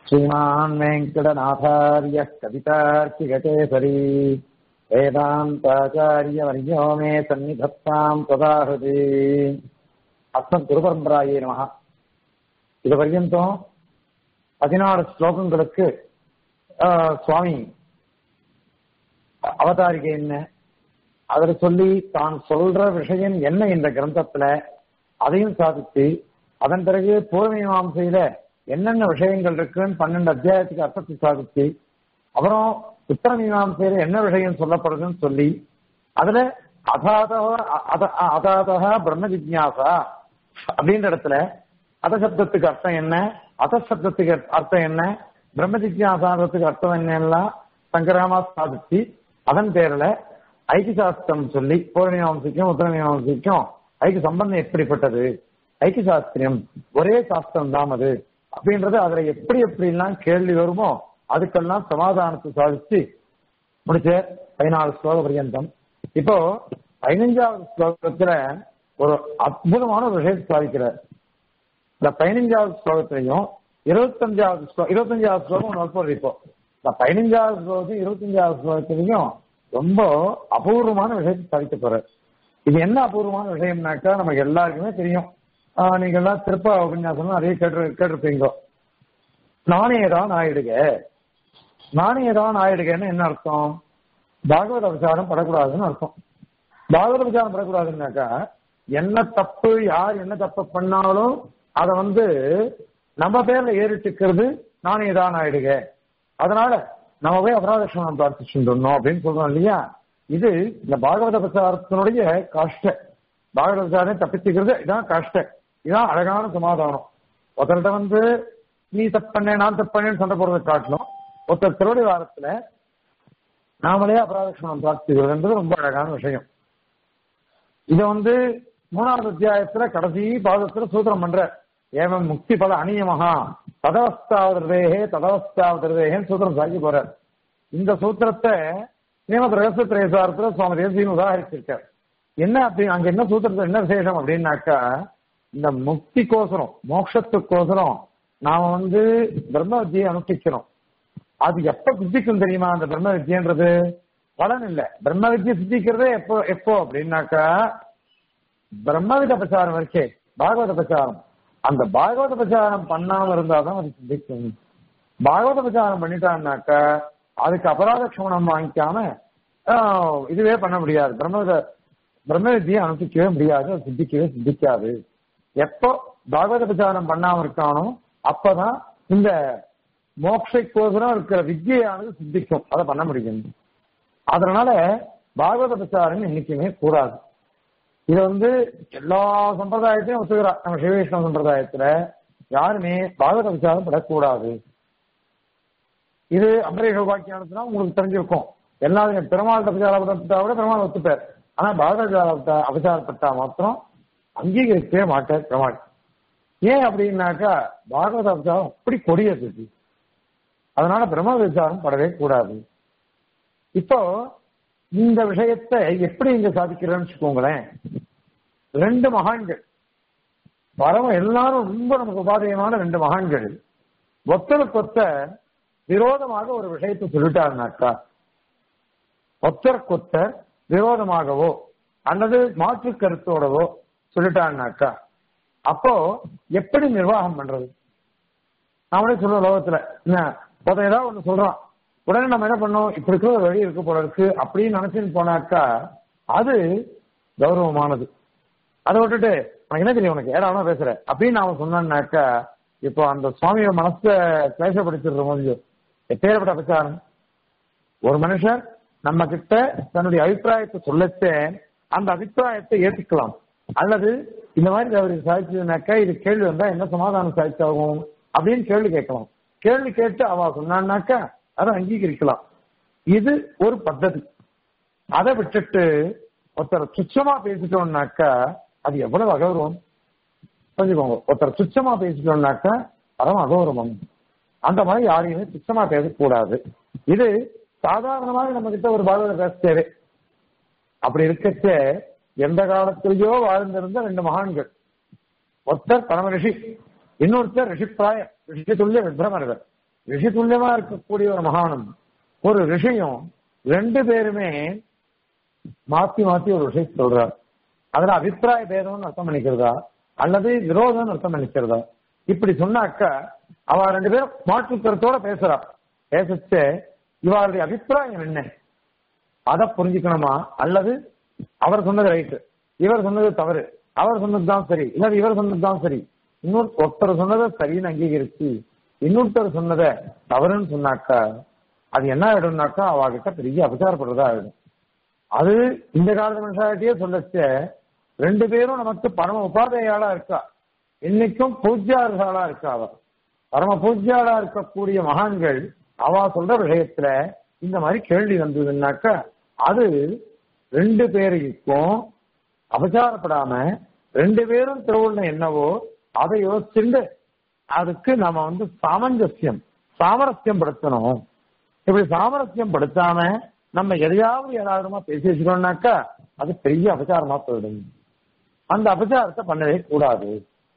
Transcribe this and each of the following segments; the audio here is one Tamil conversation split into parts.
श्रीमान् वेङ्कटनाथार्यः कवितार्किककेसरी वेदान्ताचार्यवर्यो मे सन्निधत्ताम् तदाहृति அஸ்மத் குருபரம்பராயே நமகா இது பர்யந்தம் பதினாறு ஸ்லோகங்களுக்கு ஆஹ், சுவாமி அவதாரிகை என்ன அதுல சொல்லி தான் சொல்ற விஷயம் என்ன இந்த கிரந்தத்துல அதையும் சாதித்து அதன் பிறகு பூர்வமீமாசையில என்னென்ன விஷயங்கள் இருக்குன்னு பன்னெண்டு அத்தியாயத்துக்கு அர்த்தத்தை சாதித்து அப்புறம் உத்தர மீமாசையில என்ன விஷயம் சொல்லப்படுதுன்னு சொல்லி அதுல அதாதா அத- அதாதா பிரம்ம ஜிக்ஞாசா அப்படின்ற இடத்துல அத சப்தத்துக்கு அர்த்தம் என்ன அத சப்தத்துக்கு அர்த்தம் என்ன பிரம்ம ஜிக்ஞாசான்றதுக்கு அர்த்தம் என்னெல்லாம் சங்கராமா சாதிச்சு அதன் பேர்ல ஐக்கிய சாஸ்திரம் சொல்லி பூர்வமீமாம்சைக்கும் உத்தரமீமாம்சைக்கும் ஐக்கிய சம்பந்தம் எப்படிப்பட்டது ஐக்கிய சாஸ்திரம் ஒரே சாஸ்திரம் தான் அது அப்படின்றது அதுல எப்படி எப்படிலாம் கேள்வி வருமோ அதுக்கெல்லாம் சமாதானத்தை சாதிச்சு முடிச்ச பதினாலு ஸ்லோக பரியந்தம் இப்போ பதினஞ்சாவது ஸ்லோகத்துல ஒரு அற்புதமான ஒரு விஷயத்தை சாதிக்கிறார் இந்த பதினஞ்சாவது ஸ்லோகத்திலையும் இருபத்தஞ்சாவது ஸ்லோ இருபத்தஞ்சாவது ஸ்லோகம் நோக்கம் இப்போ இந்த பதினஞ்சாவது ஸ்லோகத்தையும் இருபத்தஞ்சாவது ஸ்லோகத்திலையும் ரொம்ப அபூர்வமான விஷயத்தை சாதிக்க போறார் இது என்ன அபூர்வமான விஷயம்னாக்கா நமக்கு எல்லாருக்குமே தெரியும் ஆஹ் நீங்க எல்லாம் திருப்ப உபன்யாசம் நிறைய கேட்டு கேட்டிருப்பீங்க நானே தான் ஆயிடுக நானே தான் ஆயிடுகன்னு என்ன அர்த்தம் பாகவத விசாரம் படக்கூடாதுன்னு அர்த்தம் பாகவத விசாரம் படக்கூடாதுன்னாக்கா என்ன தப்பு யார் என்ன தப்பு பண்ணாலும் அதை வந்து நம்ம பேர்ல ஏறிட்டுக்கிறது நானே தான் ஆயிடுக அதனால நம்ம போய் அபராதட்சணம் பிரார்த்திச்சுட்டோம் அப்படின்னு சொல்றோம் இல்லையா இது இந்த பாகவத பிரச்சாரத்தினுடைய காஷ்ட பாகவத விசாரம் தப்பிச்சுக்கிறது இதான் காஷ்ட இதான் அழகான சமாதானம் ஒருத்தர்கிட்ட வந்து நீ தப்பு பண்ண நான் தப்பு பண்ணேன்னு சண்டை போடுறதை காட்டணும் ஒருத்தர் திருவடி வாரத்துல நாமளே அபராதட்சணம் பிரார்த்திக்கிறதுன்றது ரொம்ப அழகான விஷயம் இத வந்து மூணாவது அத்தியாயத்துல கடைசி பாதத்துல சூத்திரம் பண்ற ஏவம் முக்தி பல அநியமகா ததவஸ்தாவதேகே ததவஸ்தாவதேகேன்னு சூத்திரம் சாக்கி போறார் இந்த சூத்திரத்தை ஸ்ரீமத் ரகசிய திரேசாரத்துல சுவாமி தேசியம் உதாகரிச்சிருக்கார் என்ன அப்படி அங்க என்ன சூத்திரத்துல என்ன விசேஷம் அப்படின்னாக்கா இந்த முக்திக்கோசரம் மோட்சத்துக்கோசரம் நாம வந்து பிரம்ம வித்தியை அனுஷ்டிக்கிறோம் அது எப்ப சித்திக்கும் தெரியுமா அந்த பிரம்ம வித்தியன்றது பலன் இல்ல பிரம்ம வித்தியை சித்திக்கிறதே எப்போ எப்போ அப்படின்னாக்கா பிரம்மவித பிரச்சாரம் இருக்கே பாகவத பிரச்சாரம் அந்த பாகவத பிரச்சாரம் பண்ணாம இருந்தாதான் அது சித்திக்கும் பாகவத பிரச்சாரம் பண்ணிட்டான்னாக்கா அதுக்கு அபராத க்ஷமணம் வாங்கிக்காம ஆஹ், இதுவே பண்ண முடியாது பிரம்மவித பிரம்ம வித்தியை அனுஷ்டிக்கவே முடியாது அது சித்திக்கவே சித்திக்காது எப்போ பாகவத பிரச்சாரம் பண்ணாம இருக்கானோ அப்பதான் இந்த மோட்சைக்கோசரம் இருக்கிற வித்தியானது சித்திக்கும் அதை பண்ண முடியும் அதனால பாகவத பிரச்சாரம் என்னைக்குமே கூடாது இது வந்து எல்லா சம்பிரதாயத்தையும் ஒத்துக்கிறா நம்ம சிவவைஷ்ணவ சம்பிரதாயத்துல யாருமே பாகவத விசாரம் படக்கூடாது இது அம்பரீஷ வாக்கியானத்துனா உங்களுக்கு தெரிஞ்சிருக்கும் எல்லாரும் பெருமாள் அபச்சாரப்பட்டா விட பெருமாள் ஒத்துப்பார் ஆனா பாகவத அபச்சாரப்பட்டா மாத்திரம் அங்கீகரிக்கவே மாட்டார் பெருமாள் ஏன் அப்படின்னாக்கா பாகவத அபச்சாரம் அப்படி கொடியது இது. அதனால பிரம்ம விசாரம் படவே கூடாது இப்போ இந்த விஷயத்தை எப்படி இங்க சாதிக்கிறேன்னு வச்சுக்கோங்களேன் ரெண்டு மகான்கள் பரம எல்லாரும் ரொம்ப நமக்கு உபாதையமான ரெண்டு மகான்கள் ஒத்தருக்கொத்த விரோதமாக ஒரு விஷயத்தை சொல்லிட்டாருனாக்கா ஒத்தருக்கொத்தர் விரோதமாகவோ அல்லது மாற்று கருத்தோடவோ சொல்லிட்டாருனாக்கா அப்போ எப்படி நிர்வாகம் பண்றது நாமளே சொல்லுவோம் லோகத்துல என்ன ஒருத்தன் ஏதாவது ஒண்ணு சொல்றான் உடனே நம்ம என்ன பண்ணோம் இப்படி இருக்கிற ஒரு வழி இருக்கு போல இருக்கு அப்படின்னு நினைச்சுன்னு போனாக்கா அது கௌரவமானது அதை விட்டுட்டு உனக்கு என்ன தெரியும் உனக்கு ஏடாவனா பேசுற அப்படின்னு நாம சொன்னான்னாக்கா இப்போ அந்த சுவாமியோட மனசை கிளேசப்படுத்திடுற போது எப்பேற்பட்ட அபச்சாரம் ஒரு மனுஷன் நம்ம கிட்ட தன்னுடைய அபிப்பிராயத்தை சொல்லச்சே அந்த அபிப்பிராயத்தை ஏற்றுக்கலாம் அல்லது இந்த மாதிரி அவர் சாதிச்சதுனாக்கா இது கேள்வி வந்தா என்ன சமாதானம் சாதிச்சாகும் அப்படின்னு கேள்வி கேட்கலாம் கேள்வி கேட்டு அவ சொன்னான்னாக்கா அதை அங்கீகரிக்கலாம் இது ஒரு பద్ధதி அதை விட்டுட்டு ஒருத்தர் துச்சமா பேசிட்டோம்னாக்கா அது எவ்வளவு அகௌரவம் புரிஞ்சுக்கோங்க ஒருத்தர் துச்சமா பேசிட்டோம்னாக்கா பரம அகௌரவம் அந்த மாதிரி யாரையுமே துச்சமா பேசக்கூடாது இது சாதாரணமாக நம்ம கிட்ட ஒரு பாகவத பேசுறே அப்படி இருக்கச்ச எந்த காலத்திலேயோ வாழ்ந்திருந்த ரெண்டு மகான்கள் ஒருத்தர் பரம ரிஷி இன்னொருத்தர் ரிஷிப்பிராய ரிஷி துல்லிய விப்ரமர்கள் ரிஷி துல்லியமா இருக்கக்கூடிய ஒரு மகானும் ஒரு ரிஷியும் ரெண்டு பேருமே மாத்தி மாத்தி ஒரு விஷயம் சொல்றார் அதுல அபிப்பிராய பேதம்னு அர்த்தம் பண்ணிக்கிறதா அல்லது விரோதம்னு அர்த்தம் பண்ணிக்கிறதா இப்படி சொன்னாக்கா அவ ரெண்டு பேரும் மாற்று கருத்தோட பேசுறா பேசச்சு இவருடைய அபிப்பிராயம் என்ன அதை புரிஞ்சுக்கணுமா அல்லது அவர் சொன்னது ரைட்டு இவர் சொன்னது தவறு அவர் சொன்னதுதான் சரி இல்ல இவர் சொன்னதுதான் சரி இன்னொரு ஒருத்தர் சொன்னதை சரின்னு அங்கீகரிச்சு இன்னொருத்தர் சொன்னதை தவறுன்னு சொன்னாக்கா அது என்ன ஆயிடும்னாக்கா அவகிட்ட பெரிய அபச்சாரப்படுறதா ஆயிடும் அது இந்த காலத்து மனுஷாட்டியே சொல்லச்ச ரெண்டு பேரும் நமக்கு பரம உபாதையாளா இருக்கா இன்னைக்கும் பூஜ்யார்களா இருக்கா அவ பரம பூஜ்யாளா இருக்கக்கூடிய மகான்கள் அவ சொல்ற விஷயத்துல இந்த மாதிரி கேள்வி வந்ததுன்னாக்கா அது ரெண்டு பேருக்கும் அபச்சாரப்படாம ரெண்டு பேரும் திருவுள்ள என்னவோ அதை யோசிச்சுட்டு அதுக்கு நாம வந்து சாமஞ்சசியம் சாமரஸ்யம் படுத்தணும் இப்படி சாமரஸ்யம் படுத்தாம நம்ம எதையாவது ஏதாவதுமா பேசி வச்சுக்கணும்னாக்கா அது பெரிய அபச்சாரமா போயிடும் அந்த அபச்சாரத்தை பண்ணவே கூடாது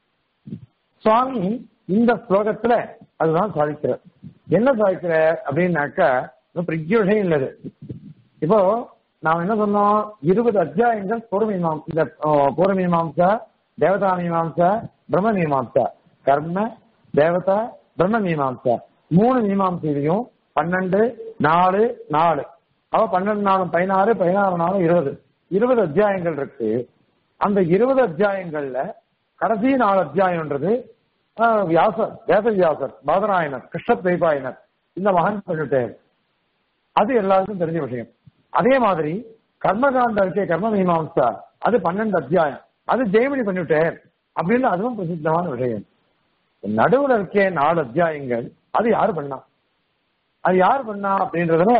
சுவாமி இந்த ஸ்லோகத்துல அதுதான் சாதிக்கிறார் என்ன சாதிக்கிற அப்படின்னாக்கா பெரிய விஷயம் இல்லது இப்போ நாம் என்ன சொன்னோம் இருபது அத்தியாயங்கள் பூர்வமீமாம் இந்த பூர்வமீமாம்சா தேவதா மீமாம்சா பிரம்ம மீமாம்சா கர்ம தேவதா பிரம்ம மீமாம்சா மூணு மீமாம்சையிலையும் பன்னெண்டு நாலு நாலு அவ பன்னெண்டு நாலு பதினாறு பதினாறு நாலு இருபது இருபது அத்தியாயங்கள் இருக்கு அந்த இருபது அத்தியாயங்கள்ல கடைசி நாலு அத்தியாயம்ன்றது வியாசர் வேத வியாசர் பாதராயனர் கிருஷ்ண தெய்பாயனர் இந்த மகன் பண்ணிட்டேன் அது எல்லாருக்கும் தெரிஞ்ச விஷயம் அதே மாதிரி கர்மகாண்ட இருக்கே கர்ம மீமாம்சா அது பன்னெண்டு அத்தியாயம் அது ஜெயமணி பண்ணிவிட்டேன் அப்படின்னு அதுவும் பிரசித்தமான விஷயம் நடுவுல இருக்கே நாலு அத்தியாயங்கள் அது யாரு பண்ணா அது யார் பண்ணா அப்படின்றதுல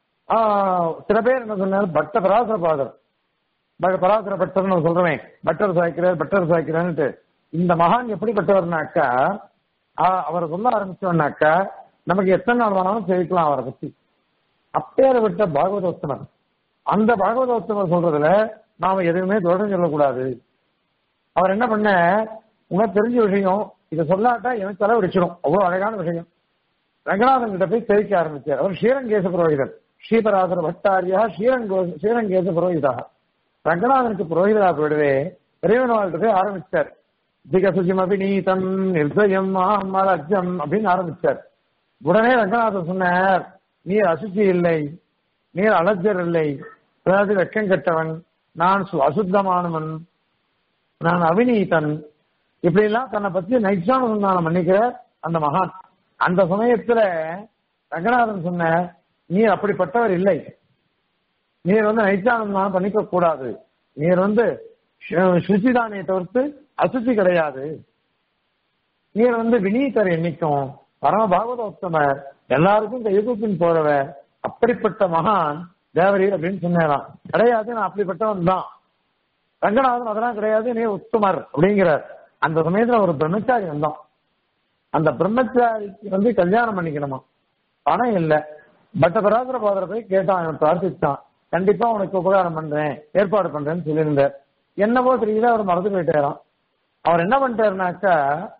சில பேர் என்ன சொன்னார் பட்ட பராசர பாதர் பராசர பட்டர்னு சொல்றேன் பட்டர் சாய்க்கிறார் பட்டர் சாய்க்கிறான்ட்டு இந்த மகான் எப்படிப்பட்டவர்னாக்கா அவரை சொல்ல ஆரம்பிச்சோம்னாக்கா நமக்கு எத்தனை நாள் வேணாலும் சேவிக்கலாம் அவரை பத்தி அப்பேற்பட்ட பாகவதோத்தமர் அந்த பாகவதோத்தமர் சொல்றதுல நாம எதுவுமே தோஷம் சொல்லக்கூடாது அவர் என்ன பண்ண உனக்கு தெரிஞ்ச விஷயம் இதை சொல்லாட்டா எனக்கு தலை வெடிச்சிடும் அவ்வளவு அழகான விஷயம் ரங்கநாதன் கிட்ட போய் தெரிவிக்க ஆரம்பிச்சார் அவர் ஸ்ரீரங்கேச புரோகிதர் ஸ்ரீபராசர பட்டாரியா ஸ்ரீரங்கோ ஸ்ரீரங்கேச புரோகிதா ரங்கநாதனுக்கு புரோகிதரா போயிடுவே இறைவனவாள்கிட்ட போய் ஆரம்பிச்சார் திகசுஜம் அபிநீதம் நிர்தயம் மலஜம் அப்படின்னு ஆரம்பிச்சார் உடனே ரங்கநாதன் சொன்னார் நீர் அசுச்சி இல்லை நீர் அலஜர் இல்லை அதாவது வெக்கம் கெட்டவன் நான் அசுத்தமானவன் நான் அவிநீதன் இப்படி எல்லாம் தன்னை பத்தி நைச்சானுசந்தானம் பண்ணிக்கிறார் அந்த மகான் அந்த சமயத்துல ரங்கநாதன் சொன்ன நீர் அப்படிப்பட்டவர் இல்லை நீர் வந்து நைச்சானந்தம் பண்ணிக்க கூடாது நீர் வந்து சுச்சிதானியை தவிர்த்து அசுச்சி கிடையாது நீர் வந்து வினீதர் என்னைக்கும் பரம பாகவதோத்தமர் எல்லாருக்கும் கைகுப்பின் போறவர் அப்படிப்பட்ட மகான் தேவரி அப்படின்னு சொன்னாராம் கிடையாது நான் அப்படிப்பட்டவன் தான் ரங்கநாதன் அதெல்லாம் கிடையாது நீ உத்தமர் அப்படிங்கிறார் அந்த சமயத்துல ஒரு பிரம்மச்சாரி வந்தான் அந்த பிரம்மச்சாரிக்கு வந்து கல்யாணம் பண்ணிக்கணுமா பணம் இல்ல பட்ட பராசர பாதரை போய் கேட்டான் அவன் பிரார்த்திச்சான் கண்டிப்பா உனக்கு உபகாரம் பண்றேன் ஏற்பாடு பண்றேன்னு சொல்லியிருந்தார் என்னவோ தெரியல அவர் மறந்து போயிட்டாராம் அவர் என்ன பண்ணிட்டாருனாக்கா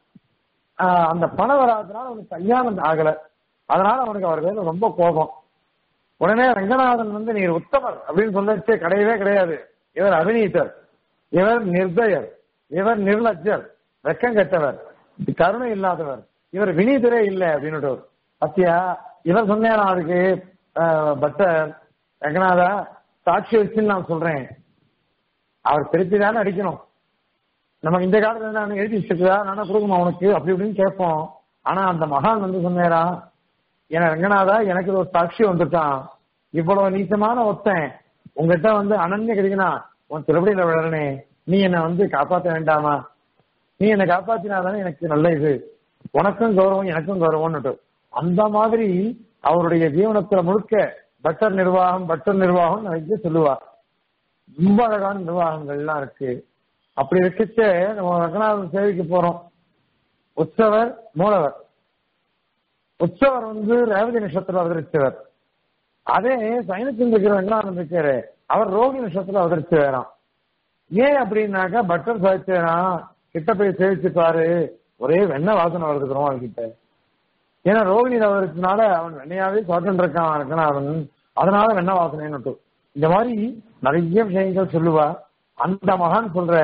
அந்த பணம் வராதனால அவனுக்கு கல்யாணம் ஆகல அதனால அவனுக்கு அவர் மேல ரொம்ப கோபம் உடனே ரங்கநாதன் வந்து நீர் உத்தமர் அப்படின்னு சொல்லச்சே கிடையவே கிடையாது இவர் அபிநீதர் இவர் நிர்தயர் இவர் நிர்லஜர் வெக்கம் கெட்டவர் கருணை இல்லாதவர் இவர் வினீதரே இல்லை அப்படின்னு பத்தியா இவர் சொன்னேன் அதுக்கு பட்டர் ரங்கநாதா சாட்சி வச்சுன்னு நான் சொல்றேன் அவர் திருப்பி தானே அடிக்கணும் நமக்கு இந்த காலத்துல நான் எழுதி வச்சிருக்கா நானே கொடுக்குமா உனக்கு அப்படி இப்படின்னு கேட்போம் ஆனா அந்த மகான் வந்து சொன்னேரா என ரங்கநாதா எனக்கு ஒரு சாட்சி வந்துட்டான் இவ்வளவு நீச்சமான ஒத்தன் உங்ககிட்ட வந்து அனன்ய கிடைக்கனா உன் திருப்படியில விழறனே நீ என்னை வந்து காப்பாற்ற வேண்டாமா நீ என்னை காப்பாத்தினாதானே எனக்கு நல்ல இது உனக்கும் கௌரவம் எனக்கும் கௌரவம்னு அந்த மாதிரி அவருடைய ஜீவனத்துல முழுக்க பட்டர் நிர்வாகம் பட்டர் நிர்வாகம் நிறைய சொல்லுவார் ரொம்ப அழகான நிர்வாகங்கள்லாம் இருக்கு அப்படி இருக்கச்ச நம்ம ரங்கநாதன் சேவைக்கு போறோம் உற்சவர் மூலவர் உற்சவர் வந்து ரேவதி நட்சத்திரம் அவதரிச்சவர் அதே சைனச்சந்திர ரங்கநாதன் இருக்காரு அவர் ரோகி நட்சத்திரம் அவதரிச்சு வேறாம் ஏன் அப்படின்னாக்கா பட்டர் சாய்ச்சேனா கிட்ட போய் சேவிச்சு பாரு ஒரே வெண்ண வாசனை வருது பெருமாள் கிட்ட ஏன்னா ரோகிணி தவறுனால அவன் வெண்ணையாவே சாப்பிட்டு இருக்கான் இருக்கான் அவன் அதனால வெண்ண வாசனைன்னு இந்த மாதிரி நிறைய விஷயங்கள் சொல்லுவா அந்த மகான் சொல்ற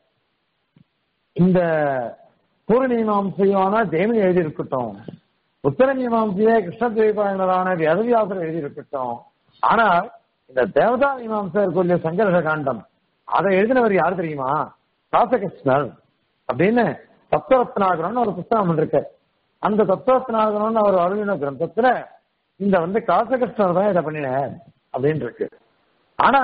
இந்த பூர்வ மீமாம்சையான ஜெயமணி எழுதி இருக்கட்டும் உத்தர மீமாம்சையே கிருஷ்ண தேவாயனரான வேதவியாசர் எழுதி இருக்கட்டும் ஆனா இந்த தேவதா மீமாம்சை இருக்கக்கூடிய சங்கர்ஷ காண்டம் அதை எழுதினவர் யார் தெரியுமா ராசகிருஷ்ணர் அப்படின்னு தத்துவரத்னாகரம்னு ஒரு புத்தகம் இருக்கு அந்த தத்துவரத்னாகரம்னு அவர் அருளின கிரந்தத்துல இந்த வந்து காசகிருஷ்ணர் தான் இதை பண்ணினார் அப்படின்னு இருக்கு ஆனா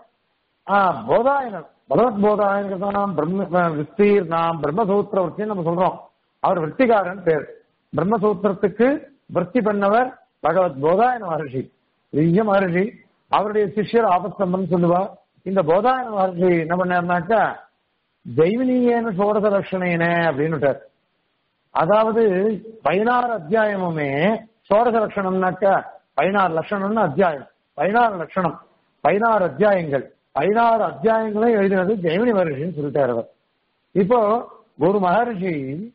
போதாயனர் பகவத் போதாயனர் தான் பிரம்ம விஸ்தீர் நாம் பிரம்மசூத்திர விற்த்தின்னு நம்ம சொல்றோம் அவர் விற்த்திகாரன் பேர் பிரம்மசூத்திரத்துக்கு விற்பி பண்ணவர் பகவத் போதாயன மகர்ஷி பெரிய மகர்ஷி அவருடைய சிஷ்யர் ஆபஸ்தம்பன் சொல்லுவா இந்த போதாயன மகர்ஷி என்ன பண்ணாருனாக்கா ஜெய்வினியேன சோடச லட்சணேன அப்படின்னு அதாவது பதினாறு அத்தியாயமுமே சோடச லட்சணம்னாக்கா பதினாறு லட்சணம்னு அத்தியாயம் பதினாறு லட்சணம் பதினாறு அத்தியாயங்கள் பதினாறு அத்தியாயங்களையும் எழுதினது ஜெய்மினி மகர்ஷின்னு சொல்லிட்டார் அவர் இப்போ ஒரு மகர்ஷி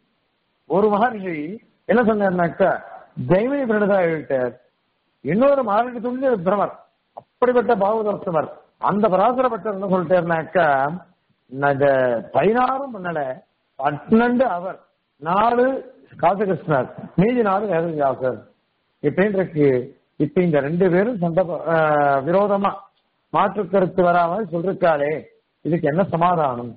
ஒரு மகர்ஷி என்ன சொன்னார்னாக்கா ஜெய்மினி பிரணதா எழுதிட்டார் இன்னொரு மகர்ஷி துணிஞ்ச பிரமர் அப்படிப்பட்ட பாகவதர்த்தவர் அந்த பராசரப்பட்டவர் என்ன சொல்லிட்டாருனாக்கா இந்த பதினாறும் பண்ணல பன்னெண்டு அவர் நாலு காசகிருஷ்ணர் மீதி நாலு வேதவியாசர் இப்படின்னு இருக்கு இப்ப இந்த ரெண்டு பேரும் சண்ட விரோதமா மாற்று கருத்து வராமல் சொல்றாளே இதுக்கு என்ன சமாதானம்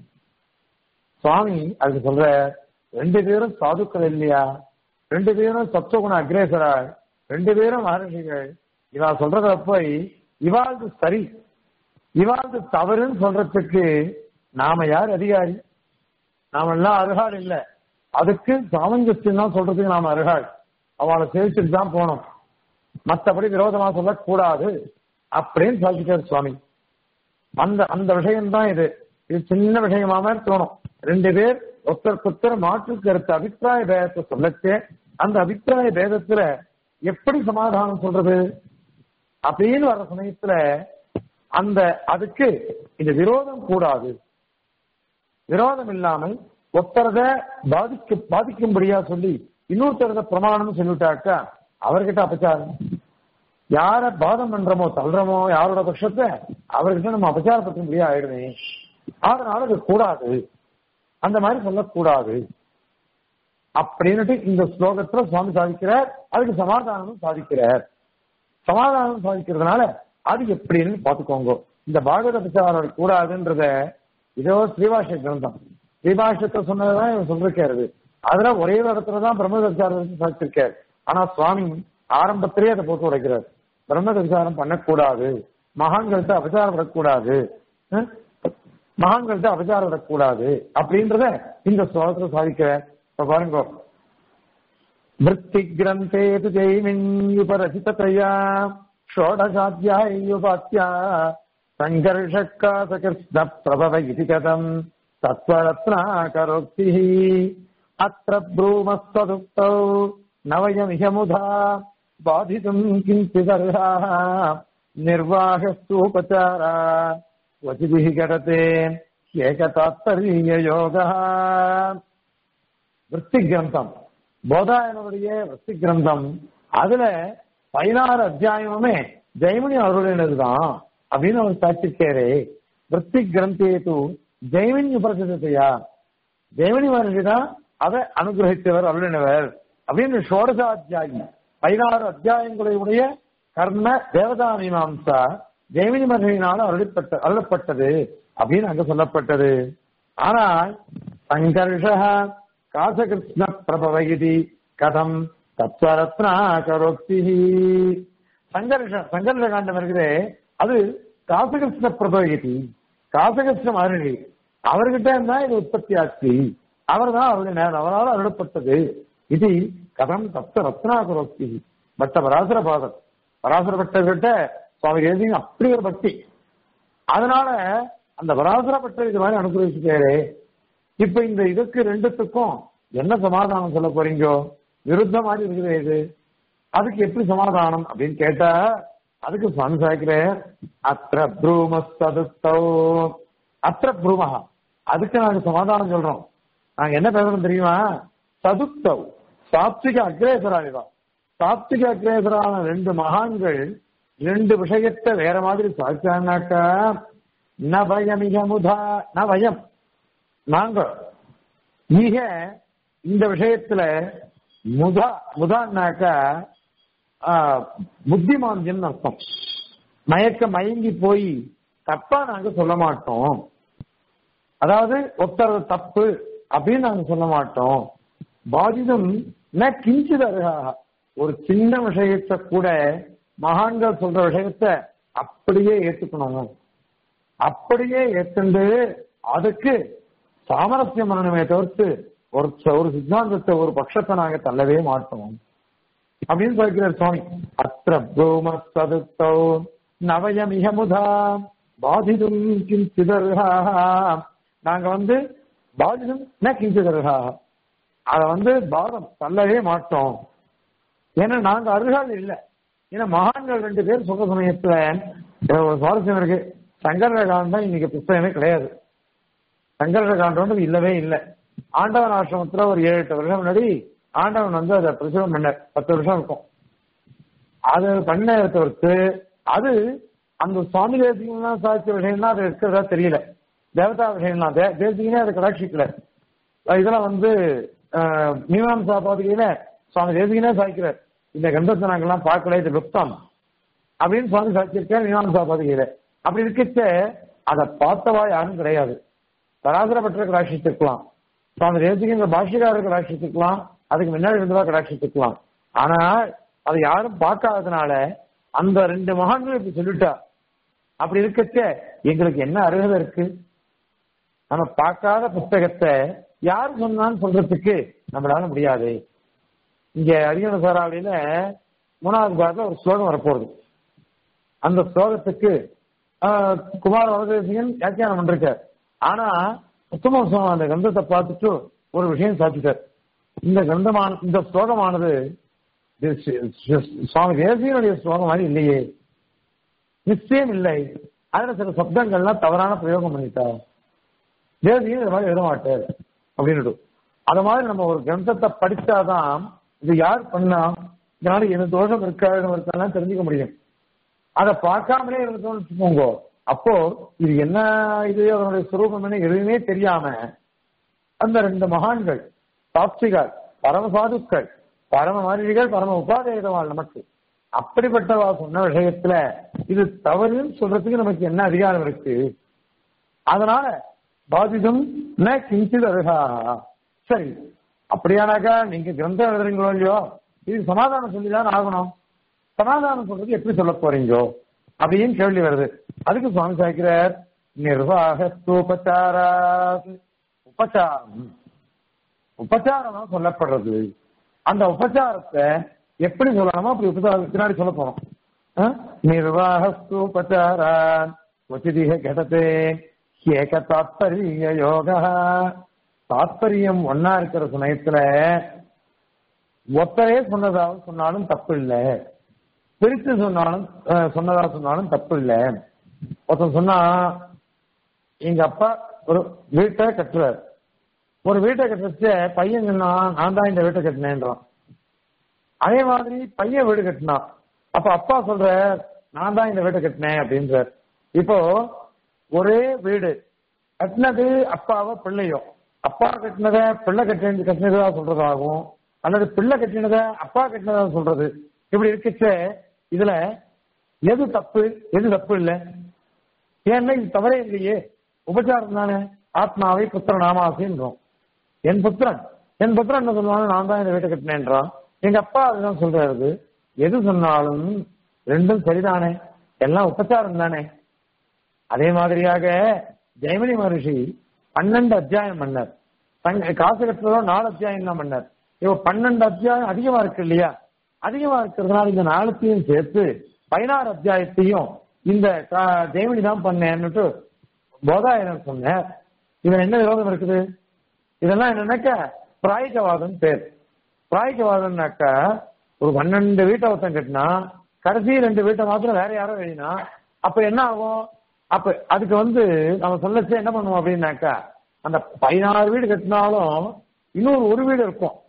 சுவாமி அதுக்கு சொல்ற ரெண்டு பேரும் சாதுக்கள் இல்லையா ரெண்டு பேரும் சத்துவகுண அக்ரேசரா ரெண்டு பேரும் மகர்ஷிகள் இவா சொல்றத போய் இவாழ்ந்து சரி இவாழ்ந்து தவறுன்னு சொல்றதுக்கு நாம யார் அதிகாரி நாம எல்லாம் அருகாள் இல்ல அதுக்கு சாமஞ்சஸ்யம் தான் சொல்றதுக்கு நாம அருகாள் அவளை சேவிச்சுட்டு தான் போனோம் மற்றபடி விரோதமா சொல்லக்கூடாது அப்படின்னு சாதிச்சார் சுவாமி அந்த அந்த விஷயம் தான் இது இது சின்ன விஷயமா தோணும் ரெண்டு பேர் ஒருத்தருக்கு ஒருத்தர் மாற்று கருத்து அபிப்பிராய பேதத்தை சொல்லச்சே அந்த அபிப்பிராய பேதத்துல எப்படி சமாதானம் சொல்றது அப்படின்னு வர சமயத்துல அந்த அதுக்கு இந்த விரோதம் கூடாது விரோதம் இல்லாமல் ஒருத்தரத பாதிக்க பாதிக்கும்படியா சொல்லி இன்னொருத்தரத பிரமாணம் சொல்லிவிட்டாக்கா அவர்கிட்ட அபச்சாரம் யார பாதம் பண்றோமோ தள்ளுறோமோ யாரோட பட்சத்தை அவர்கிட்ட நம்ம அபச்சாரப்பட்ட முடியா ஆயிடுமே அதனால அது கூடாது அந்த மாதிரி சொல்லக்கூடாது அப்படின்னுட்டு இந்த ஸ்லோகத்துல சுவாமி சாதிக்கிறார் அதுக்கு சமாதானமும் சாதிக்கிறார் சமாதானம் சாதிக்கிறதுனால அது எப்படின்னு பாத்துக்கோங்க இந்த பாகவத பிரச்சாரம் கூடாதுன்றத இதோ ஸ்ரீபாஷ கிரந்தம் ஸ்ரீபாஷத்தை சொன்னதுதான் இவன் சொல்லிருக்காரு அதுல ஒரே இடத்துலதான் பிரம்ம விசாரம் சாதிச்சிருக்காரு ஆனா சுவாமி ஆரம்பத்திலேயே அதை போட்டு உடைக்கிறார் பிரம்ம விசாரம் பண்ணக்கூடாது மகான்கள்ட்ட அபச்சாரம் விடக்கூடாது மகான்கள்ட்ட அபச்சாரம் விடக்கூடாது அப்படின்றத இந்த ஸ்லோகத்துல சாதிக்கிறார் இப்ப பாருங்க वृत्तिग्रन्थे तु जैमिन्युपरचिततया षोडशाध्याय्युपात्या सङ्घर्षकासकृष्णप्रभव इति कथम् तत्त्वरत्नाकरोक्तिः अत्र ब्रूमस्त्वदुक्तौ नवयमिहमुधा बाधितुम् किञ्चिदर्हाः निर्वाहस्तूपचारा क्वचिदिः घटते एकतात्पर्ययोगः वृत्तिग्रन्थम् போதாயனுடைய வஸ்தி கிரந்தம் அதுல பதினாறு அத்தியாயமுமே ஜெயமணி அவருடையதுதான் அப்படின்னு அவர் சாட்சிருக்காரு விற்பி கிரந்தேது ஜெயமணி உபரசிதையா ஜெயமணி மகர்ஷி தான் அதை அனுகிரகித்தவர் அருளினவர் அப்படின்னு ஷோடசாத்தியாயி பதினாறு அத்தியாயங்களுடைய கர்ம தேவதா மீமாம்சா ஜெயமினி மகனினால் அருளப்பட்ட அருளப்பட்டது அப்படின்னு அங்க சொல்லப்பட்டது ஆனால் சங்கர்ஷ காசகிருஷ்ண பிரபவ இது கதம் தத்வரத்னா கரோக்தி சங்கர்ஷ சங்கர்ஷ காண்டம் இருக்குதே அது காசகிருஷ்ண பிரபவ இது காசகிருஷ்ண மகர்ஷி அவர்கிட்ட இருந்தா இது உற்பத்தி ஆச்சு அவர் தான் அவருடைய அவரால் அருளப்பட்டது இது கதம் தப்த ரத்னாகரோக்தி பட்ட பராசர பாதர் பராசர பட்டர்கிட்ட சுவாமி எழுதி அப்படி ஒரு பக்தி அதனால அந்த பராசர பட்டர் இது மாதிரி அனுகிரகிச்சுட்டாரு இப்ப இந்த இதுக்கு ரெண்டுத்துக்கும் என்ன சமாதானம் சொல்ல போறீங்கோ விருத்த மாதிரி இருக்குது இது அதுக்கு எப்படி சமாதானம் அப்படின்னு கேட்டா அதுக்கு சுவாமி சாய்க்கிற அத்திர ப்ரூமஸ்ததுத்தோ அத்திர ப்ரூமஹா அதுக்கு நாங்க சமாதானம் சொல்றோம் நாங்க என்ன பேசுறோம் தெரியுமா சதுப்தவ் சாத்விக அக்ரேசராளிதான் சாத்விக அக்ரேசரான ரெண்டு மகான்கள் ரெண்டு விஷயத்தை வேற மாதிரி சாதிச்சாங்கனாக்கா நபயமிக முதா நபயம் நாங்க மிக இந்த விஷயத்துல முதா முதான்னாக்கா புத்திமாந்தியம் அர்த்தம் மயக்க மயங்கி போய் தப்பா நாங்க சொல்ல மாட்டோம் அதாவது ஒருத்தர் தப்பு அப்படின்னு நாங்க சொல்ல மாட்டோம் பாதிதம் ந கிஞ்சித் அருகாக ஒரு சின்ன விஷயத்தை கூட மகான்கள் சொல்ற விஷயத்தை அப்படியே ஏத்துக்கணும் அப்படியே ஏத்துண்டு அதுக்கு சாமரஸ்யம் பண்ணணுமே தவிர்த்து ஒரு ஒரு சித்தாந்தத்தை ஒரு பட்சத்தை நாங்க தள்ளவே மாட்டோம் அப்படின்னு சொல்கிறார் சுவாமி அத்திர ப்ரோம சதுத்தோ நவயமிக முதா பாதிதும் கிஞ்சிதர்ஹா நாங்க வந்து பாதிதும் ந கிஞ்சிதர்ஹா அத வந்து பாதம் தள்ளவே மாட்டோம் ஏன்னா நாங்க அருகால் இல்லை ஏன்னா மகான்கள் ரெண்டு பேர் சொல்ற சமயத்துல ஒரு சுவாரஸ்யம் இருக்கு சங்கர காண்டம் இன்னைக்கு புத்தகமே கிடையாது சங்கர காண்டம் இல்லவே இல்லை ஆண்டவன் ஆசிரமத்துல ஒரு ஏழு எட்டு வருஷம் முன்னாடி ஆண்டவன் வந்து அதை பிரசுரம் பண்ண பத்து வருஷம் இருக்கும் அது பண்ண தவிர்த்து அது அந்த சுவாமி தேசிகம்லாம் சாதிச்ச விஷயம்னா அது இருக்கிறதா தெரியல தேவதா விஷயம்லாம் தேசிகனே அதை கடாட்சிக்கல இதெல்லாம் வந்து மீமாம்சா பாதிகையில சுவாமி தேசிகனே சாய்க்கிறார் இந்த கந்தத்தை நாங்கெல்லாம் பார்க்கல இது லுப்தம் அப்படின்னு சுவாமி சாதிச்சிருக்கார் மீமாம்சா பாதிகையில அப்படி இருக்கச்ச அதை பார்த்தவா யாரும் கிடையாது சராசர பற்ற கடாட்சித்திருக்கலாம் சுவாமி தேசிகன் இந்த பாஷ்யக்காரர் கடாட்சித்திருக்கலாம் அதுக்கு முன்னாடி இருந்தவா கடாட்சித்திருக்கலாம் ஆனா அதை யாரும் பார்க்காததுனால அந்த ரெண்டு மகான்கள் இப்படி சொல்லிட்டா அப்படி இருக்கச்ச எங்களுக்கு என்ன அருகதை இருக்கு நம்ம பார்க்காத புத்தகத்தை யார் சொன்னான்னு சொல்றதுக்கு நம்மளால முடியாது இங்க அரியண சாராவளியில மூணாவது பாரத ஒரு ஸ்லோகம் வரப்போகுது அந்த ஸ்லோகத்துக்கு குமார வரதேசிகன் வியாக்கியானம் பண்றார் ஆனா உத்தம அந்த கந்தத்தை பார்த்துட்டு ஒரு விஷயம் சாதிச்சார் இந்த கந்தமான இந்த ஸ்லோகமானது சுவாமி தேசியனுடைய ஸ்லோகம் மாதிரி இல்லையே நிச்சயம் இல்லை அதுல சில சப்தங்கள்லாம் தவறான பிரயோகம் பண்ணிட்டா தேசியம் இது மாதிரி எழுத மாட்டார் அப்படின்னு அது மாதிரி நம்ம ஒரு கிரந்தத்தை படிச்சாதான் இது யார் பண்ணா இதனால எந்த தோஷம் இருக்கா இருக்கான்னு தெரிஞ்சுக்க முடியும் அதை பார்க்காமலே இருந்தோம்னு வச்சுக்கோங்க அப்போ இது என்ன இது அதனுடைய சுரூபம் என்ன எதுவுமே தெரியாம அந்த ரெண்டு மகான்கள் சாப்சிகள் பரம சாதுக்கள் பரம மனிதர்கள் பரம உபாதேயவாள் நமக்கு அப்படிப்பட்டவா சொன்ன விஷயத்துல இது தவறுன்னு சொல்றதுக்கு நமக்கு என்ன அதிகாரம் இருக்கு அதனால பாதிதும் ந கிஞ்சித் அருகா சரி அப்படியானாக்கா நீங்க கிரந்தம் எழுதுறீங்களோ இல்லையோ இது சமாதானம் சொல்லிதான் ஆகணும் சமாதானம் சொல்றது எப்படி சொல்ல போறீங்கோ அப்படின்னு கேள்வி வருது அதுக்கு சுவாமி சாய்க்கிறார் நிர்வாக உபச்சாரா உபச்சாரம் உபச்சாரமா சொல்லப்படுறது அந்த உபச்சாரத்தை எப்படி சொல்லணுமோ அப்படி உபச்சாரம் பின்னாடி சொல்ல போறோம் நிர்வாகஸ்து உபச்சாரான் உச்சிதிக கடத்தே ஏக தாத்பரிய யோக தாத்பரியம் ஒன்னா இருக்கிற சமயத்துல ஒத்தரே சொன்னதாக சொன்னாலும் தப்பு இல்லை பிரித்து சொன்னாலும் சொன்னதா சொன்னாலும் தப்பு இல்லை ஒருத்தன் சொன்னா எங்க அப்பா ஒரு வீட்டை கட்டுறார் ஒரு வீட்டை கட்டுறச்ச பையன் சொன்னா நான் தான் இந்த வீட்டை கட்டினேன்றான் அதே மாதிரி பையன் வீடு கட்டினான் அப்ப அப்பா சொல்ற நான் தான் இந்த வீட்டை கட்டினேன் அப்படின்றார் இப்போ ஒரே வீடு கட்டினது அப்பாவோ பிள்ளையோ அப்பா கட்டினத பிள்ளை கட்டினது கட்டினதா சொல்றதாகும் அல்லது பிள்ளை கட்டினத அப்பா கட்டினதா சொல்றது இப்படி இருக்குச்சே இதுல எது தப்பு எது தப்பு இல்லை ஏன்னா இது தவறே இல்லையே உபச்சாரம் தானே ஆத்மாவை புத்திர நாமாசின்றோம் என் புத்திரன் என் புத்திரன் என்ன சொல்லுவாங்க நான் தான் இந்த வீட்டை கட்டினேன்றான் எங்க அப்பா அதுதான் சொல்றாரு எது சொன்னாலும் ரெண்டும் சரிதானே எல்லாம் உபச்சாரம் தானே அதே மாதிரியாக ஜெயமணி மகர்ஷி பன்னெண்டு அத்தியாயம் பண்ணார் காசு கட்டுறதோ நாலு அத்தியாயம் தான் பண்ணார் இப்போ பன்னெண்டு அத்தியாயம் அதிகமா இருக்கு இல்லையா அதிகமா இருக்கிறதுனால இந்த நாலுத்தையும் சேர்த்து பதினாறு அத்தியாயத்தையும் இந்த ஜெயமணி தான் பண்ணேன்னுட்டு போதாயனர் சொன்னார் இதுல என்ன விரோதம் இருக்குது இதெல்லாம் என்னன்னாக்கா பிராய்கவாதம் பேர் பிராய்கவாதம்னாக்கா ஒரு பன்னெண்டு வீட்டை ஒருத்தன் கட்டினா கடைசி ரெண்டு வீட்டை மாத்திரம் வேற யாரும் எழுதினா அப்ப என்ன ஆகும் அப்ப அதுக்கு வந்து நம்ம சொல்லச்சு என்ன பண்ணுவோம் அப்படின்னாக்கா அந்த பதினாறு வீடு கட்டினாலும் இன்னொரு ஒரு வீடு இருக்கும்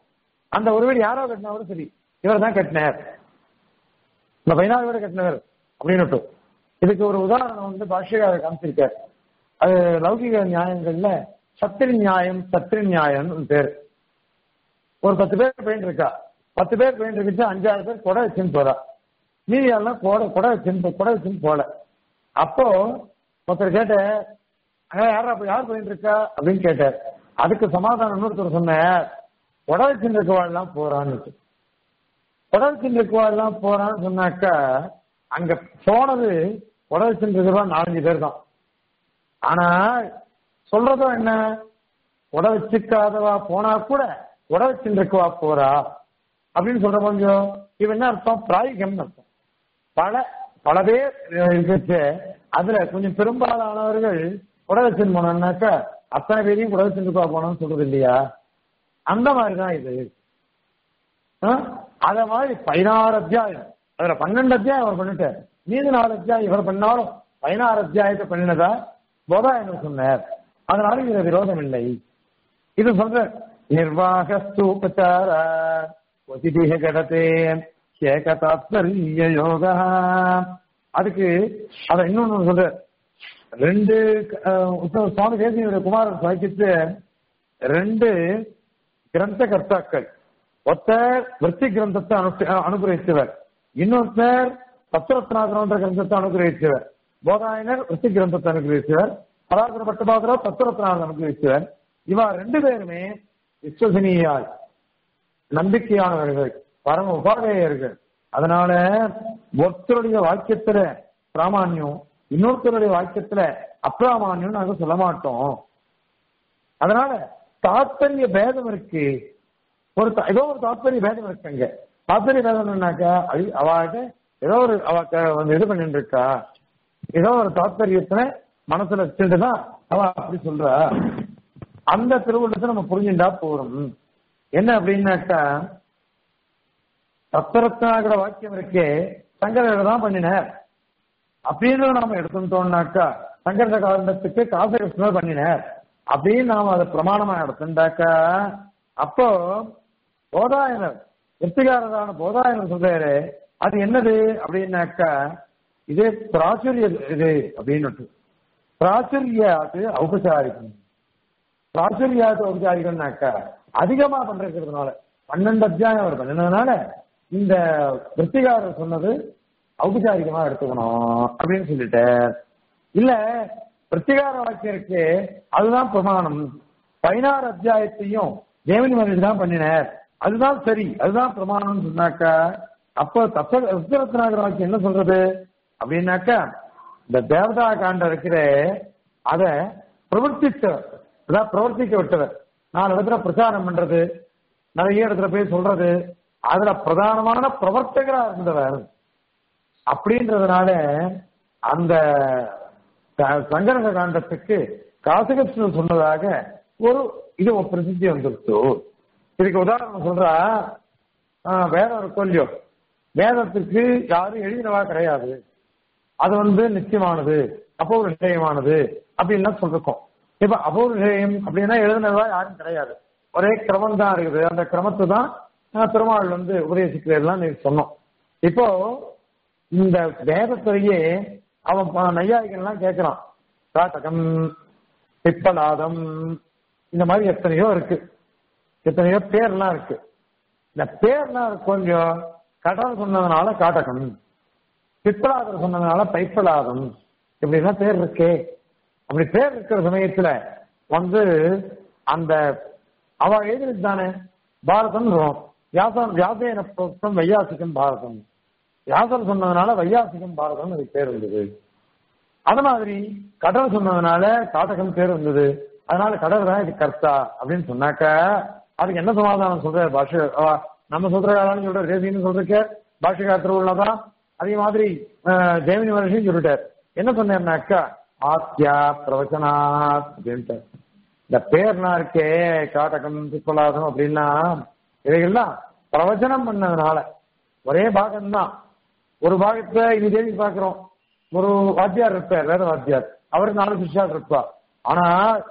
அந்த ஒரு வீடு யாரோ கட்டினவரும் சரி இவர் தான் கட்டினார் இந்த பதினாறு வீடு கட்டினவர் அப்படின்னு இதுக்கு ஒரு உதாரணம் வந்து பாஷ்யக்காரர் காமிச்சிருக்கார் அது லௌகிக நியாயங்கள்ல சத்திரி நியாயம் சத்திரி நியாயம்னு பேர் ஒரு பத்து பேர் பெயிண்ட் இருக்கா பத்து பேர் பெயிண்ட் இருக்கு அஞ்சாறு பேர் கொடை வச்சுன்னு போறா மீதி எல்லாம் கொடை கொடை வச்சுன்னு கொடை வச்சுன்னு போல அப்போ ஒருத்தர் கேட்ட யாரா யார் பெயிண்ட் இருக்கா அப்படின்னு கேட்டார் அதுக்கு சமாதானம் இன்னொருத்தர் சொன்னார் கொடை வச்சுன்னு இருக்கவாள்லாம் போறான்னு கொடை வச்சுன்னு இருக்கவாள்லாம் போறான்னு சொன்னாக்கா அங்க போனது கொடை வச்சுன்னு இருக்கவா நாலஞ்சு பேர் தான் ஆனா சொல்றதும் என்ன உட வச்சுக்காதவா போனா கூட உட வச்சுருக்கவா போறா அப்படின்னு சொல்ற கொஞ்சம் இவன் என்ன அர்த்தம் பிராயிகம்னு அர்த்தம் பல பல பேர் இருந்துச்சு அதுல கொஞ்சம் பெரும்பாலானவர்கள் உட வச்சுன்னு போனோம்னாக்கா அத்தனை பேரையும் உட வச்சுருக்கவா போனோம்னு சொல்றது இல்லையா அந்த மாதிரிதான் இது அத மாதிரி பதினாறு அத்தியாயம் அதுல பன்னெண்டு அத்தியாயம் அவர் பண்ணிட்டார் மீது நாலு அத்தியாயம் இவர் பண்ணாலும் பதினாறு அத்தியாயத்தை பண்ணினதா போதாயனர் சொன்னார் அதனால இதுல விரோதம் இல்லை இது சொல்ற நிர்வாகஸ்தூபச்சார ஒதிதிக கடத்தே கேக தாத்பரிய யோகா அதுக்கு அத இன்னொன்னு சொல்ற ரெண்டு சுவாமி தேசிய குமாரன் சாய்க்கிட்டு ரெண்டு கிரந்த கர்த்தாக்கள் ஒருத்தர் விற்பி கிரந்தத்தை அனுகிரகிச்சவர் இன்னொருத்தர் தத்துரத்னாகரன்ற கிரந்தத்தை அனுகிரகிச்சவர் போதாயனர் விற்பி கிரந்தத்தை அனுகிரகிச்சவர் பராசர பட்டபாதரோ தத்துரத்னாக அனுகிரகிச்சவர் இவா ரெண்டு பேருமே விஸ்வசனியால் நம்பிக்கையானவர்கள் பரம உபாதேயர்கள் அதனால ஒருத்தருடைய வாக்கியத்துல பிராமான்யம் இன்னொருத்தருடைய வாக்கியத்துல அப்பிராமான்யம் நாங்க சொல்ல மாட்டோம் அதனால தாத்பரிய பேதம் இருக்கு ஒரு ஏதோ ஒரு தாத்பரிய பேதம் இருக்குங்க தாத்பரிய பேதம்னாக்கா அவகிட்ட ஏதோ ஒரு அவ இது பண்ணிட்டு இருக்கா ஏதோ ஒரு தாத்பரியத்துல மனசுல வச்சுட்டுதான் அவ அப்படி சொல்றா அந்த திருவுள்ளத்தை நம்ம புரிஞ்சுட்டா போறோம் என்ன அப்படின்னாக்கா சப்தரத்னாகிற வாக்கியம் இருக்கே சங்கரர் தான் பண்ணினார் அப்படின்னு நாம எடுத்துட்டோம்னாக்கா சங்கர காரணத்துக்கு காசகிருஷ்ணர் பண்ணினார் அப்படின்னு நாம அதை பிரமாணமா எடுத்துட்டாக்கா அப்போ போதாயனர் வெற்றிகாரரான போதாயனர் சொல்றாரு அது என்னது அப்படின்னாக்கா இது பிராச்சுரிய இது அப்படின்னு பிராச்சுரியாது ஔபசாரிகம் பிராச்சுரியாது ஔபசாரிகம்னாக்கா அதிகமா பண்றதுனால பன்னெண்டு அத்தியாயம் அவர் பண்ணினதுனால இந்த வெற்றிகாரர் சொன்னது ஔபசாரிகமா எடுத்துக்கணும் அப்படின்னு சொல்லிட்டு இல்ல பிரத்திகார வாக்கியம் இருக்கு அதுதான் பிரமாணம் பதினாறு அத்தியாயத்தையும் தேவனி மனிதர் தான் பண்ணினார் அதுதான் சரி அதுதான் பிரமாணம்னு சொன்னாக்கா அப்போ தப்ப உத்தரத்தினாகர வாக்கியம் என்ன சொல்றது அப்படின்னாக்கா இந்த தேவதா காண்டம் இருக்கிற அத பிரவர்த்தித்தவர் அதான் பிரவர்த்திக்க விட்டவர் நாலு இடத்துல பிரச்சாரம் பண்றது நிறைய இடத்துல போய் சொல்றது அதுல பிரதானமான பிரவர்த்தகரா இருந்தவர் அப்படின்றதுனால அந்த சங்கரக காண்டத்துக்கு காசகஸ்வரர் சொன்னதாக ஒரு இது ஒரு பிரசித்தி வந்துருச்சு இதுக்கு உதாரணம் சொல்றா வேதம் இருக்கும் இல்லையோ வேதத்துக்கு யாரும் எழுதினவா கிடையாது அது வந்து நிச்சயமானது அபூர்வ நிச்சயமானது அப்படின்லாம் சொல்லிருக்கோம் இப்ப அபூர்வ நிச்சயம் அப்படின்னா எழுதினவா யாரும் கிடையாது ஒரே கிரமம் தான் இருக்குது அந்த கிரமத்தை தான் பெருமாள் வந்து உபதேசிக்கிறதுலாம் நீங்க சொன்னோம் இப்போ இந்த வேதத்திலேயே அவன் நையாயிகள்லாம் கேட்கிறான் காட்டகம் பிப்பலாதம் இந்த மாதிரி எத்தனையோ இருக்கு எத்தனையோ பேர்லாம் இருக்கு இந்த பேர்லாம் கொஞ்சம் கடல் சொன்னதுனால காட்டகம் பிப்பலாதர் சொன்னதுனால பைப்பலாதம் இப்படிலாம் பேர் இருக்கே அப்படி பேர் இருக்கிற சமயத்துல வந்து அந்த அவ எழுதினது தானே பாரதம் வியாசம் வியாசேன புத்தம் வையாசிகம் பாரதம் வியாசர் சொன்னதுனால வையாசிகம் பாரதம் அதுக்கு பேர் இருந்தது அது மாதிரி கடல் சொன்னதுனால காட்டகம் பேர் இருந்தது அதனால கடல் தான் இது கர்த்தா அப்படின்னு சொன்னாக்க அதுக்கு என்ன சமாதானம் சொல்ற பாஷ நம்ம சொல்ற காலம் சொல்ற ரேசின்னு சொல்றக்க பாஷகா திருவிழாதான் அதே மாதிரி ஜெயமினி மகர்ஷியும் சொல்லிட்டார் என்ன சொன்னார்னாக்கா ஆத்யா பிரவச்சனாத் அப்படின்ட்டு இந்த பேர்னா இருக்கே காட்டகம் திப்பலாதம் அப்படின்னா இவைகள்லாம் பிரவச்சனம் பண்ணதுனால ஒரே பாகம் தான் ஒரு பாகத்தை இது தேதி பாக்குறோம் ஒரு வாத்தியார் இருப்பார் வேத வாத்தியார் அவருக்கு நாலு சிஷ்யார் இருப்பா ஆனா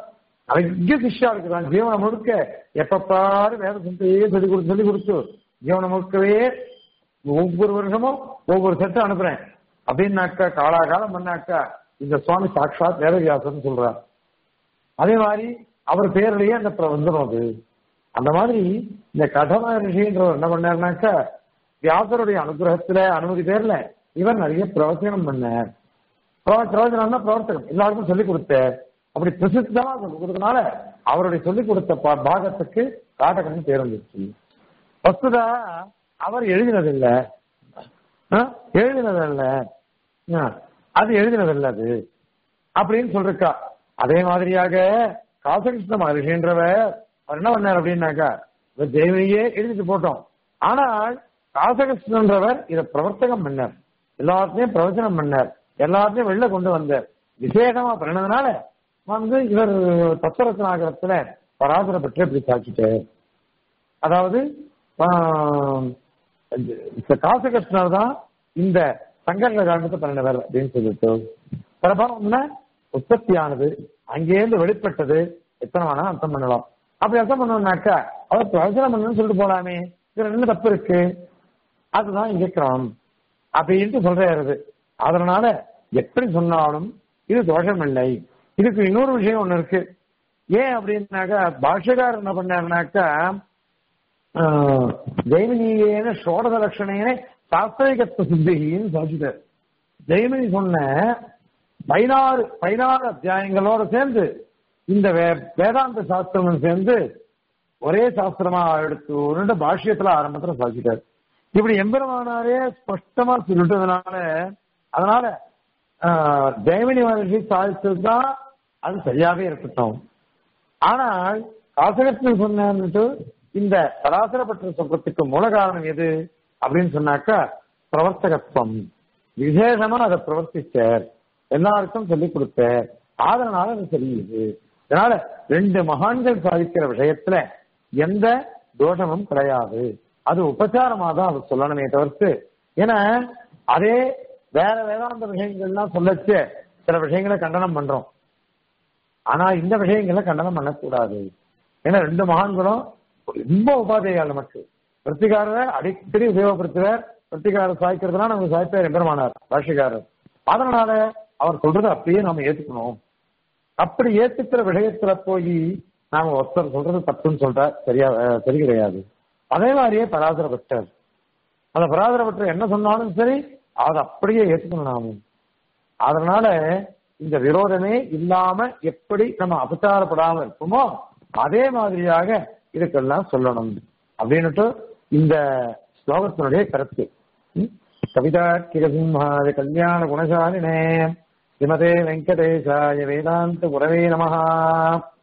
அதிக சிஷ்யா இருக்கிறான் ஜீவனம் முழுக்க எப்ப பாரு வேத சிந்தையே சொல்லி கொடுத்து சொல்லி கொடுத்து ஜீவனம் முழுக்கவே ஒவ்வொரு வருஷமும் ஒவ்வொரு செட்டு அனுப்புறேன் அப்படின்னாக்கா காலாகாலம் பண்ணாக்கா இந்த சுவாமி சாட்சாத் வேதவியாசன் சொல்றார் அதே மாதிரி அவர் பேர்லயே அந்த பிரபந்தம் அது அந்த மாதிரி இந்த கடம ரிஷின்றவர் என்ன பண்ணாருனாக்கா வியாசருடைய அனுகிரகத்துல அனுமதி பேர்ல இவர் நிறைய பிரவச்சனம் பண்ணார் பிரவ- பிரவச்சனம்னா பிரவர்த்தகம் எல்லாருக்கும் சொல்லிக் கொடுத்தார் அப்படி பிரசித்தமா சொல்லிக் கொடுத்தனால அவருடைய சொல்லிக் கொடுத்த பா- பாகத்துக்கு காட்டகன் பேர் வந்துருச்சு வஸ்துதா அவர் எழுதினதில்லை ஆ? எழுதினதல்ல ஆ, அது எழுதினதல்ல அது அப்படின்னு சொல்றா அதே மாதிரியாக காசகிருஷ்ண மகர்ஷின்றவர் அவர் என்ன பண்ணார் அப்படின்னாக்கா இவர் ஜெயமணியே எழுதிட்டு போட்டோம் ஆனால் காசகிருஷ்ணன்றவர் இதை பிரவர்த்தகம் பண்ணார் எல்லாத்தையும் பிரவச்சனம் பண்ணார் எல்லாத்தையும் வெளில கொண்டு வந்தார் விசேஷமா பண்ணதுனால வந்து இவர் தத்துவரத்னாகரத்துல பராசர பெற்று இப்படி சாட்சிட்டார் அதாவது ஆஹ், இந்த காசகிருஷ்ணர் தான் இந்த சங்கர காண்டத்தை பண்ணினவர் அப்படின்னு சொல்லிட்டு பிரபாவம்னா உற்பத்தியானது அங்கேருந்து வெளிப்பட்டது எத்தனை வேணா அர்த்தம் பண்ணலாம் அப்படி அர்த்தம் பண்ணோம்னாக்கா அவர் பிரவச்சனம் பண்ணணும்னு சொல்லிட்டு போலாமே இதுல என்ன தப்பு இருக்கு அதுதான் இங்க கிரமம் அப்படின்ட்டு சொல்றாரு அதனால எப்படி சொன்னாலும் இது தோஷம் இல்லை இதுக்கு இன்னொரு விஷயம் ஒண்ணு இருக்கு ஏன் அப்படின்னாக்கா பாஷ்யக்காரர் என்ன பண்ணாருனாக்கா ஆஹ், ஜெய்மினியேன ஷோடத லட்சணேன சாஸ்திரிகத்துவ சித்தின்னு சாதிச்சிட்டார் ஜெய்மினி சொன்ன பதினாறு பதினாறு அத்தியாயங்களோட சேர்ந்து இந்த வே- வேதாந்த சாஸ்திரம் சேர்ந்து ஒரே சாஸ்திரமா எடுத்து ரெண்டு பாஷ்யத்துல ஆரம்பத்துல சாதிச்சிட்டார் இப்படி எம்பெருமானாரே ஸ்பஷ்டமா சொல்லிட்டதுனால அதனால ஆஹ், ஜெயமினி மகர்ஷி சாதிச்சது தான் அது சரியாவே இருக்கட்டும் ஆனால் காசகத்தில் சொன்னிட்டு இந்த சராசரப்பட்ட சொல்றதுக்கு மூல காரணம் எது அப்படின்னு சொன்னாக்கா பிரவர்த்தகத்துவம் விசேஷமா அதை பிரவர்த்திச்சார் எல்லாருக்கும் சொல்லிக் கொடுத்தார் அதனால அது சரியுது அதனால ரெண்டு மகான்கள் சாதிக்கிற விஷயத்துல எந்த தோஷமும் கிடையாது அது உபச்சாரமா தான் அது சொல்லணுமே தவிர்த்து ஏன்னா அதே வேற வேதாந்த விஷயங்கள்லாம் சொல்லச்சு சில விஷயங்களை கண்டனம் பண்றோம் ஆனா இந்த விஷயங்களை கண்டனம் பண்ணக்கூடாது ஏன்னா ரெண்டு மகான்களும் ரொம்ப உபாதையால் நமக்கு பிரத்திகாரரை அடிக்கடி உபயோகப்படுத்துவார் பிரத்திகாரர் சாய்க்கிறதுனா நமக்கு சாய்ப்பார் எம்பெருமானார் பாஷிகாரர் அதனால அவர் சொல்றதை அப்படியே நாம ஏத்துக்கணும் அப்படி ஏத்துக்கிற விஷயத்துல போய் நாம ஒருத்தர் சொல்றது தப்புன்னு சொல்ற சரியா அஹ், சரி கிடையாது அதே மாதிரியே பராசர பக்தர் அந்த பராசர பக்தர் என்ன சொன்னாலும் சரி அதை அப்படியே ஏத்துக்கணும் நாமும் அதனால இந்த விரோதமே இல்லாம எப்படி நம்ம அபச்சாரப்படாம இருப்போமோ அதே மாதிரியாக இதுக்கெல்லாம் சொல்லணும் அப்படின்னுட்டு இந்த ஸ்லோகத்தினுடைய கருத்து ம்? கவிதா கிரசிம்ஹாய கல்யாண குணசாலினே ஸ்ரீமதே வெங்கடேசாய வேதாந்த குரவே நமஹா